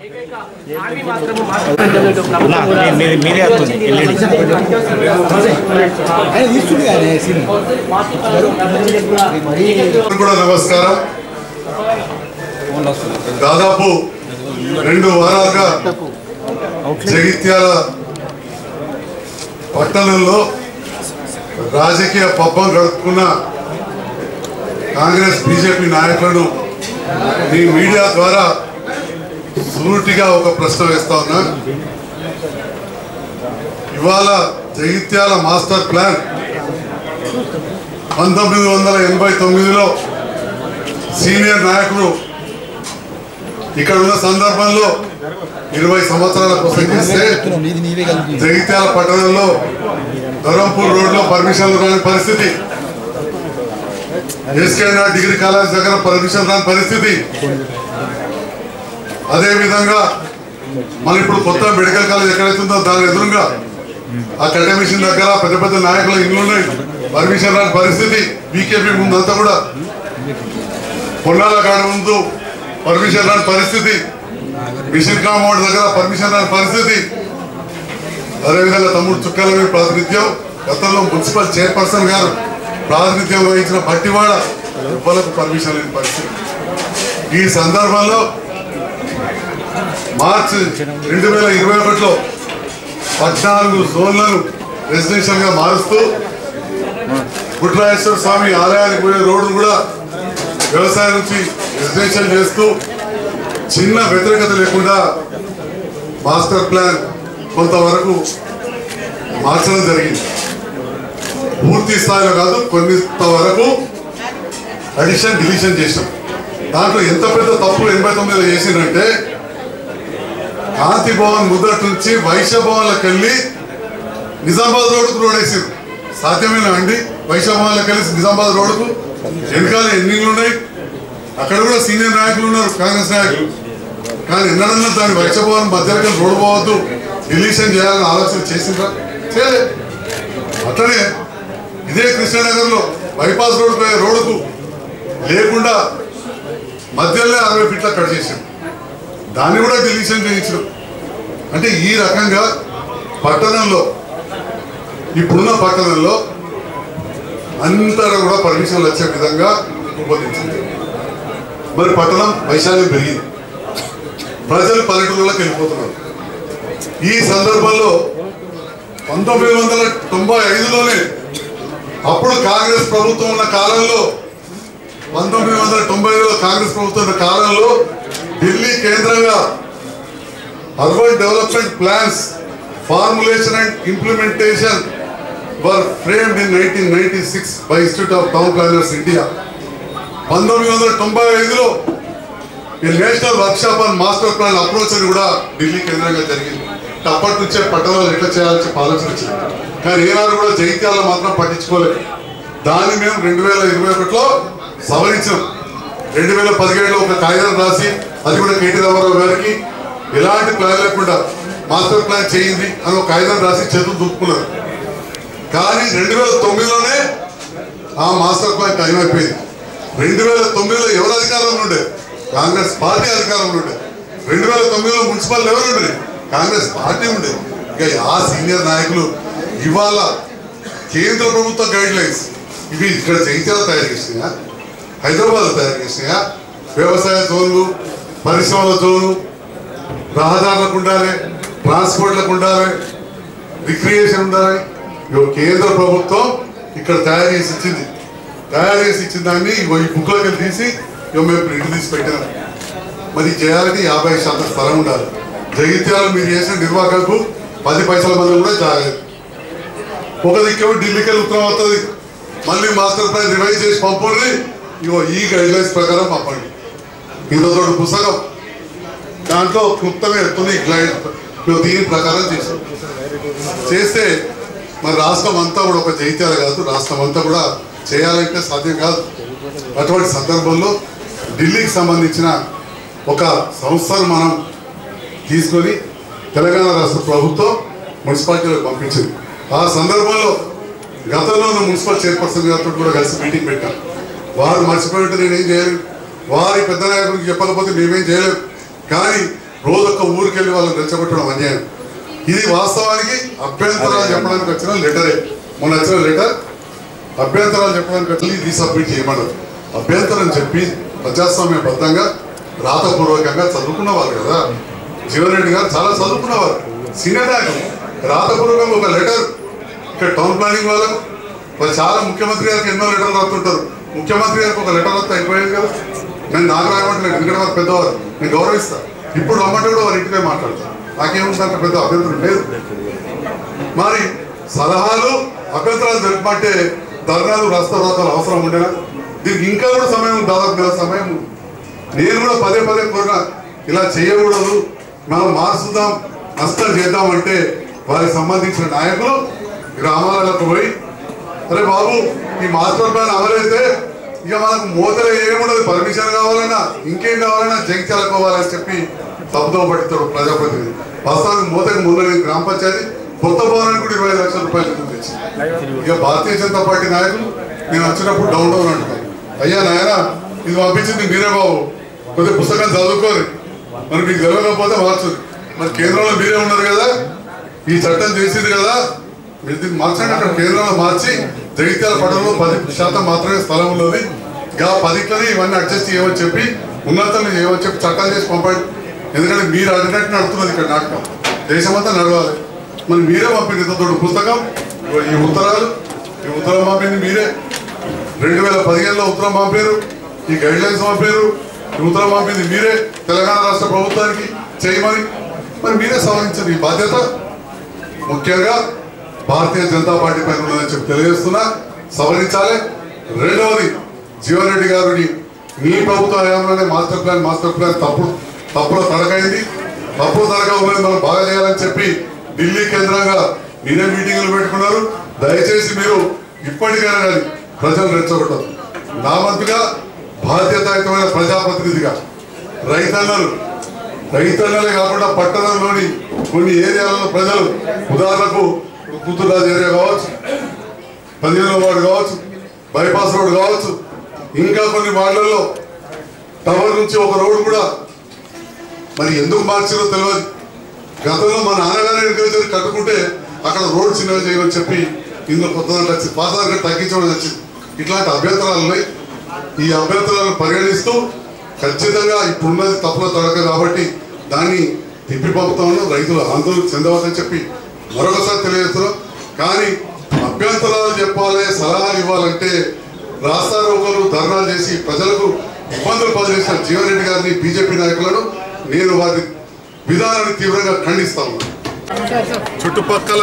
హామీ మాత్రము మాట్లాడలేదు. ప్రభుత్వం కూడా మీ- మీ- మీరే వస్తుంది. వెళ్ళండి. ఆయన తీసుకుంది కానీ సీన్ అందరికీ కూడా నమస్కారం దాదాపు రెండు వారాలుగా జగిత్యాల పట్టణంలో రాజకీయ పబ్బం గడుపుకున్న కాంగ్రెస్ బీజేపీ నాయకులను మీ మీడియా ద్వారా సూటిగా ఒక ప్రశ్న వేస్తా ఉన్నా ఇవాళ జగిత్యాల మాస్టర్ ప్లాన్ పంతొమ్మిది వందల ఎనభై తొమ్మిదిలో సీనియర్ నాయకుడు ఇక్కడ ఉన్న సందర్భంలో ఇరవై సంవత్సరాల కోసం చేస్తే నీది నీవే కలిపి జగిత్యాల పట్టణంలో ధరంపూర్ రోడ్లో పర్మిషన్లు రాని పరిస్థితి ఎస్కేనా డిగ్రీ కాలేజ్ దగ్గర పర్మిషన్ రాని పరిస్థితి అదే విధంగా మన ఇప్పుడు కొత్త మెడికల్ కాలేజ్ ఎక్కడైతుందో దాని ఎదురుగా ఆ కట్ట మిషన్ దగ్గర పెద్ద పెద్ద నాయకుల ఇల్లు ఉన్నాయి పర్మిషన్ రాని పరిస్థితి బీకేపీ ముందంతా కూడా పొన్నాల కాడ ముందు పర్మిషన్ రాని పరిస్థితి మిషన్ కాంపౌండ్ దగ్గర పర్మిషన్ రాని పరిస్థితి అదేవిధంగా తమ్ముడు చుక్కల మీద ప్రాతినిధ్యం గతంలో మున్సిపల్ చైర్పర్సన్ గారు ప్రాతినిధ్యం వహించిన బట్టివాడ ఉప్పలకు పర్మిషన్ లేని పరిస్థితి ఈ సందర్భంలో మార్చి రెండు వేల ఇరవై ఒకటిలో పద్నాలుగు జోన్లను రెసిడెన్షియల్ గా మారుస్తూ గుట్రాయేశ్వర స్వామి ఆలయానికి పోయే రోడ్డు కూడా వ్యవసాయం నుంచి రెసిడెన్షియల్ చేస్తూ చిన్న వ్యతిరేకత లేకుండా మాస్టర్ ప్లాన్ కొంతవరకు మార్చడం జరిగింది పూర్తి స్థాయిలో కాదు కొంత వరకు అడిషన్ డిలీషన్ చేసాం దాంట్లో ఎంత పెద్ద తప్పు ఎనభై తొమ్మిదిలో చేసిందంటే కాంతి భవన్ ముద్దటి నుంచి వైశ్య భవన్లకు వెళ్ళి నిజామాబాద్ రోడ్డుకు రోడ్ వేసారు సాధ్యమేనా అండి వైశ్య భవన్లకు వెళ్ళి నిజామాబాద్ రోడ్డుకు వెనకాల ఎన్ని ఇళ్ళు ఉన్నాయి అక్కడ కూడా సీనియర్ నాయకులు ఉన్నారు కాంగ్రెస్ నాయకులు కానీ ఎన్నడన్నా దాని వైశ్య భవన్ మధ్యలో రోడ్డు పోవద్దు డిలీషన్ చేయాలని ఆలోచన చేసిండ్రా చేయలే అట్లనే ఇదే కృష్ణానగర్లో బైపాస్ రోడ్ పోయే రోడ్డుకు లేకుండా మధ్యలో అరవై ఫీట్ల కట్ చేసాం దాన్ని కూడా డిలీషన్ చేయించడం అంటే ఈ రకంగా పట్టణంలో ఇప్పుడున్న పట్టణంలో అంతటా కూడా పర్మిషన్లు వచ్చే విధంగా రూపొందించింది మరి పట్టణం వైశాల్యం పెరిగింది ప్రజలు పల్లెటూరులోకి వెళ్ళిపోతున్నారు ఈ సందర్భంలో పంతొమ్మిది వందల తొంభై ఐదులోనే అప్పుడు కాంగ్రెస్ ప్రభుత్వం ఉన్న కాలంలో పంతొమ్మిది వందల తొంభై ఐదులో కాంగ్రెస్ ప్రభుత్వం ఉన్న కాలంలో ఢిల్లీ కేంద్రంగా urban development plans formulation and implementation were framed in nineteen ninety six by institute of town planners India పంతొమ్మిది వందల తొంభై ఐదులో ఈ national workshop and master plan approach అని కూడా ఢిల్లీ కేంద్రంగా జరిగింది అప్పటి నుంచే పట్టణాలు ఎట్లా చేయాలని చెప్పి ఆలోచన వచ్చింది కానీ ఏనాడు కూడా జైత్యాలు మాత్రం పట్టించుకోలేదు దాన్ని మేము రెండు వేల ఇరవై ఒకటిలో సవరించాం రెండు వేల పదిహేడులో ఒక కాగితం రాసి అది కూడా కేటీ రామారావు గారికి ఎలాంటి ప్లాన్ లేకుండా మాస్టర్ ప్లాన్ చేయింది అని ఒక కాగితం రాసి చేతులు దుక్కున్నారు కానీ రెండు వేల తొమ్మిదిలోనే ఆ మాస్టర్ ప్లాన్ టైం అయిపోయింది రెండు వేల తొమ్మిదిలో ఎవరు అధికారంలో ఉండే కాంగ్రెస్ పార్టీ అధికారంలో ఉండే రెండు వేల తొమ్మిదిలో మున్సిపల్ ఎవరు ఉండే కాంగ్రెస్ పార్టీ ఉండే ఇక ఆ సీనియర్ నాయకులు ఇవాళ కేంద్ర ప్రభుత్వ గైడ్ లైన్స్ ఇవి ఇక్కడ జైత్యాల తయారు చేసినాయా హైదరాబాద్ తయారు చేసినాయా వ్యవసాయ జోన్లు పరిశ్రమల జోను రహదారులకు ఉండాలి ట్రాన్స్పోర్ట్లకు ఉండాలి రిక్రియేషన్ ఉండాలి ఇగో కేంద్ర ప్రభుత్వం ఇక్కడ తయారు చేసి ఇచ్చింది తయారు చేసి ఇచ్చిన దాన్ని ఇగో ఈ బుక్లోకి వెళ్ళి తీసి ఇగో మేము ప్రింట్ తీసి పెట్టినాం మరి చేయాలంటే యాభై శాతం స్థలం ఉండాలి జగిత్యాలు మీరు చేసిన నిర్వాహకులకు పది పైసల మంది కూడా జాగలేదు ఒక దిక్కేమో ఢిల్లీకి వెళ్ళి ఉత్తరం వస్తుంది మళ్ళీ మాస్టర్ ప్లాన్ రివైజ్ చేసి పంపండి ఇగో ఈ గైడ్ లైన్స్ ప్రకారం పంపండి ఇందులో పుస్తకం దాంట్లో క్లుప్తంగా ఎత్తుంది గ్లైడ్ దీని ప్రకారం చేసాం చేస్తే మరి రాష్ట్రం అంతా కూడా ఒక జైత్యాలు కాదు రాష్ట్రం అంతా కూడా చేయాలంటే సాధ్యం కాదు అటువంటి సందర్భంలో ఢిల్లీకి సంబంధించిన ఒక సంస్థను మనం తీసుకొని తెలంగాణ రాష్ట్ర ప్రభుత్వం మున్సిపాలిటీలకు పంపించింది ఆ సందర్భంలో గతంలో ఉన్న మున్సిపల్ చైర్పర్సన్ గారితో కూడా కలిసి మీటింగ్ పెట్టాం వారు మర్చిపోయినట్టు నేనేం చేయలేను వారి పెద్ద నాయకుడికి చెప్పకపోతే మేమేం చేయలేము కానీ రోజొక్క ఊరికి వెళ్ళి వాళ్ళని రెచ్చగొట్టడం అన్యాయం ఇది వాస్తవానికి అభ్యంతరాలు చెప్పడానికి వచ్చిన లెటరే మొన్న వచ్చిన లెటర్ అభ్యంతరాలు చెప్పడానికి వచ్చి ఇది సబ్మిట్ చేయమన్నారు అభ్యంతరం చెప్పి ప్రజాస్వామ్యబద్ధంగా రాతపూర్వకంగా చదువుకున్నవారు కదా జీవన్ రెడ్డి గారు చాలా చదువుకున్నవారు సీనియర్ నాయకులు రాతపూర్వకంగా ఒక లెటర్ ఇక్కడ టౌన్ ప్లానింగ్ వాళ్ళకు వాళ్ళు చాలా ముఖ్యమంత్రి గారికి ఎన్నో లెటర్లు రాస్తుంటారు ముఖ్యమంత్రి గారికి ఒక లెటర్ వస్తే అయిపోయేది కదా నేను నాకు రాయమంటలేదు ఎందుకంటే వారు పెద్దవారు నేను గౌరవిస్తా ఇప్పుడు రమ్మంటే కూడా వారి ఇంటికే మాట్లాడతాను నాకేముందంటే పెద్ద అభ్యంతరం లేదు మరి సలహాలు అభ్యంతరాలు తెలుపమంటే ధర్నాలు రాస్తారోకాలు అవసరం ఉండేనా దీనికి ఇంకా కూడా సమయం ఉంది, దాదాపు నెల సమయం ఉంది. నేను కూడా పదే పదే కోరిన ఇలా చేయకూడదు మనం మార్చుదాం నష్టం చేద్దామంటే వారికి సంబంధించిన నాయకులు గ్రామాలకు పోయి అరే బాబు ఈ మాస్టర్ ప్లాన్ అమలైతే ఇక మనకు మూతలు ఏముండదు పర్మిషన్ కావాలన్నా ఇంకేం కావాలన్నా జంక్యాల పోవాలని చెప్పి శబ్దం పడుతాడు ప్రజాప్రతినిధి వాస్తవానికి మూతకి ముందు నేను గ్రామ పంచాయతీ కొత్త భవనానికి కూడా ఇరవై లక్షల రూపాయలు నిధులు తెచ్చి ఇక భారతీయ జనతా పార్టీ నాయకులు నేను వచ్చినప్పుడు డౌన్ డౌన్ అంటున్నాను అయ్యా నాయన ఇది పంపించింది మీరే బాబు కొద్దిగా పుస్తకం చదువుకోరు మరి మీకు తెలియకపోతే మార్చు మరి కేంద్రంలో మీరే ఉన్నారు కదా ఈ చట్టం చేసింది కదా మీరు దీన్ని మార్చండి అక్కడ కేంద్రంలో మార్చి జగిత్యాల పట్టణంలో పది శాతం మాత్రమే స్థలం ఉన్నది ఇంకా పదిట్లని ఇవన్నీ అడ్జస్ట్ చేయమని చెప్పి ఉన్నతంగా చేయమని చెప్పి చట్టాలు చేసి పంపండి ఎందుకంటే మీరు అడిగినట్టు నడుతున్నది ఇక్కడ నాటకం దేశమంతా నడవాలి మరి మీరే పంపింది ఇంత దొడ్డు పుస్తకం ఇగో ఈ ఉత్తరాలు ఈ ఉత్తరం పంపింది మీరే రెండు వేల పదిహేనులో ఉత్తరం పంపారు ఈ గైడ్ లైన్స్ పంపారు ఈ ఉత్తరం పంపింది మీరే తెలంగాణ రాష్ట్ర ప్రభుత్వానికి చేయమని మరి మీరే సవరించారు ఈ బాధ్యత ముఖ్యంగా భారతీయ జనతా పార్టీ పైన ఉన్నదని చెప్పి తెలియజేస్తున్నా సవరించాలి రెండవది జీవన్ రెడ్డి గారిని మీ ప్రభుత్వ హయాంలోనే మాస్టర్ ప్లాన్ మాస్టర్ ప్లాన్ తప్పుడు తప్పులో తడకైంది తప్పుడు తడక ఉన్నది మనం బాగా చేయాలని చెప్పి ఢిల్లీ కేంద్రంగా మీరే మీటింగులు పెట్టుకున్నారు దయచేసి మీరు ఇప్పటికైనా కానీ ప్రజలు రెచ్చగొట్టదు నా వంతుగా బాధ్యతాయుతమైన ప్రజాప్రతినిధిగా రైతన్నలు రైతన్నలే కాకుండా పట్టణంలోని కొన్ని ఏరియాలలో ప్రజలు ఉదాహరణకు కూతురాజు ఏరియా కావచ్చు పదిహేనో వార్డు కావచ్చు బైపాస్ రోడ్ కావచ్చు ఇంకా కొన్ని వార్డులలో టవర్ నుంచి ఒక రోడ్డు కూడా మరి ఎందుకు మార్చారో తెలియదు గతంలో మా నాన్నగారు ఎన్నికలు కట్టుకుంటే అక్కడ రోడ్ చిన్నగా చేయమని చెప్పి ఇందులో కొత్త దాంట్లో వచ్చింది పాత దాంట్లో తగ్గించడం వచ్చింది ఇట్లాంటి అభ్యంతరాలు ఉన్నాయి ఈ అభ్యంతరాలను పరిగణిస్తూ ఖచ్చితంగా ఇప్పుడున్నది తప్పుల తడక కాబట్టి దాన్ని తిప్పి పంపుతామని రైతులు ఆందోళన చెందవద్దని చెప్పి మరొకసారి తెలియజేస్తున్నాం కానీ అభ్యంతరాలు చెప్పాలి సలహాలు ఇవ్వాలంటే రాస్తారోకలు ధర్నాలు చేసి ప్రజలకు ఇబ్బందులు పదిలేసిన జీవన్ రెడ్డి గారిని బీజేపీ నాయకులను నేను వారి విధానాన్ని తీవ్రంగా ఖండిస్తా ఉన్నాను చుట్టుపక్కల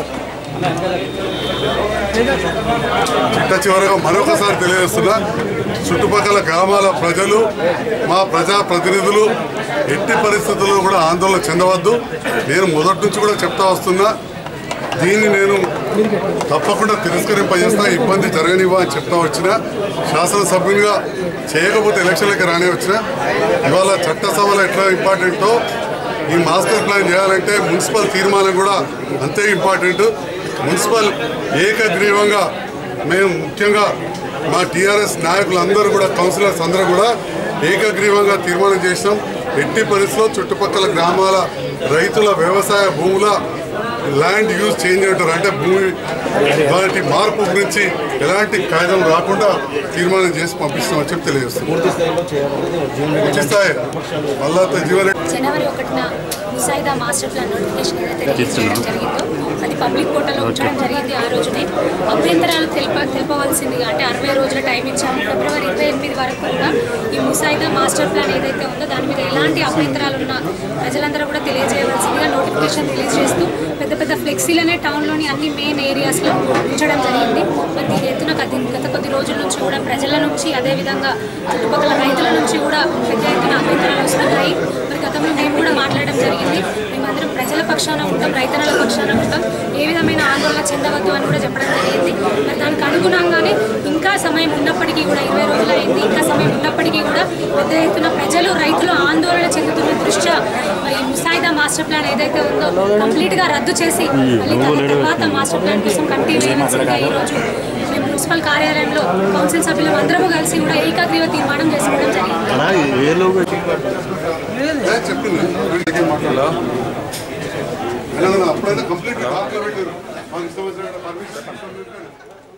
చిట్ట చివరగా మరొకసారి తెలియజేస్తున్నా చుట్టుపక్కల గ్రామాల ప్రజలు మా ప్రజా ప్రతినిధులు ఎట్టి పరిస్థితుల్లో కూడా ఆందోళన చెందవద్దు నేను మొదటి నుంచి కూడా చెప్తా వస్తున్నా దీన్ని నేను తప్పకుండా తిరస్కరింపజేస్తా ఇబ్బంది జరగనివ్వ అని చెప్తా వచ్చిన శాసనసభ్యునిగా చేయకపోతే ఎలక్షన్లకి రానే వచ్చిన ఇవాళ చట్టసభలో ఎట్లా ఇంపార్టెంటో ఈ మాస్టర్ ప్లాన్ చేయాలంటే మున్సిపల్ తీర్మానం కూడా అంతే ఇంపార్టెంట్ మున్సిపల్ ఏకగ్రీవంగా మేము ముఖ్యంగా మా టీఆర్ఎస్ నాయకులందరూ కూడా కౌన్సిలర్స్ అందరూ కూడా ఏకగ్రీవంగా తీర్మానం చేసినాం ఎట్టి పరిస్థితిలో చుట్టుపక్కల గ్రామాల రైతుల వ్యవసాయ భూముల ల్యాండ్ యూజ్ చేంజ్ అంటారు అంటే భూమి వాటి మార్పు గురించి ఎలాంటి కాయిదాలు రాకుండా తీర్మానం చేసి పంపిస్తామని చెప్పి తెలియజేస్తాం పూర్తి స్థాయి మళ్ళా జీవన జనవరి ఒకటిన ముసాయిదా మాస్టర్ ప్లాన్ నోటిఫికేషన్ ఏదైతే రిలీజ్ చేయడం జరిగిందో అది పబ్లిక్ పోర్టల్లో ఉంచడం జరిగింది ఆ రోజునే అభ్యంతరాలు తెలుప తెలుపవలసిందిగా అంటే అరవై రోజుల టైం ఇచ్చాము ఫిబ్రవరి ఇరవై ఎనిమిది వరకు కూడా ఈ ముసాయిదా మాస్టర్ ప్లాన్ ఏదైతే ఉందో దాని మీద ఎలాంటి అభ్యంతరాలు ఉన్నా ప్రజలందరూ కూడా తెలియజేయవలసిందిగా నోటిఫికేషన్ రిలీజ్ చేస్తూ పెద్ద పెద్ద ఫ్లెక్సీలనే టౌన్లోని అన్ని మెయిన్ ఏరియాస్లో ఉంచడం జరిగింది మరి దీని ఎత్తున గత గత కొద్ది రోజుల నుంచి కూడా ప్రజల నుంచి అదేవిధంగా చుట్టుపక్కల రైతుల నుంచి కూడా పెద్ద ఎత్తున అభ్యంతరాలు వస్తున్నాయి మరి గతంలో మేము కూడా మాట్లాడడం జరిగింది మేమందరం ప్రజల పక్షాన ఉంటాం రైతన్నల పక్షాన ఉంటాం ఏ విధమైన ఆందోళన చెందవద్దు అని కూడా చెప్పడం జరిగింది మరి దానికి అనుగుణంగానే ఇంకా సమయం ఉన్నప్పటికీ కూడా ఇరవై రోజులు అయింది ఇంకా సమయం ఉన్నప్పటికీ కూడా పెద్ద ఎత్తున ప్రజలు రైతులు ఆందోళన చెందుతున్న దృష్ట్యా మరి ముసాయిదా మాస్టర్ ప్లాన్ ఏదైతే ఉందో కంప్లీట్ గా రద్దు చేసి మళ్ళీ దాని తర్వాత మాస్టర్ ప్లాన్ కోసం కమిటీ వేయవలసిందిగా ఈ రోజు మేము మున్సిపల్ కార్యాలయంలో కౌన్సిల్ సభ్యులు అందరము కలిసి కూడా ఏకాగ్రీవ తీర్మానం చేసుకోవడం జరిగింది చెప్పింది మాట్లాడా అప్పుడైతే కంప్లీట్ పెట్టారు మాకు ఇష్టం వచ్చిన పర్మిషన్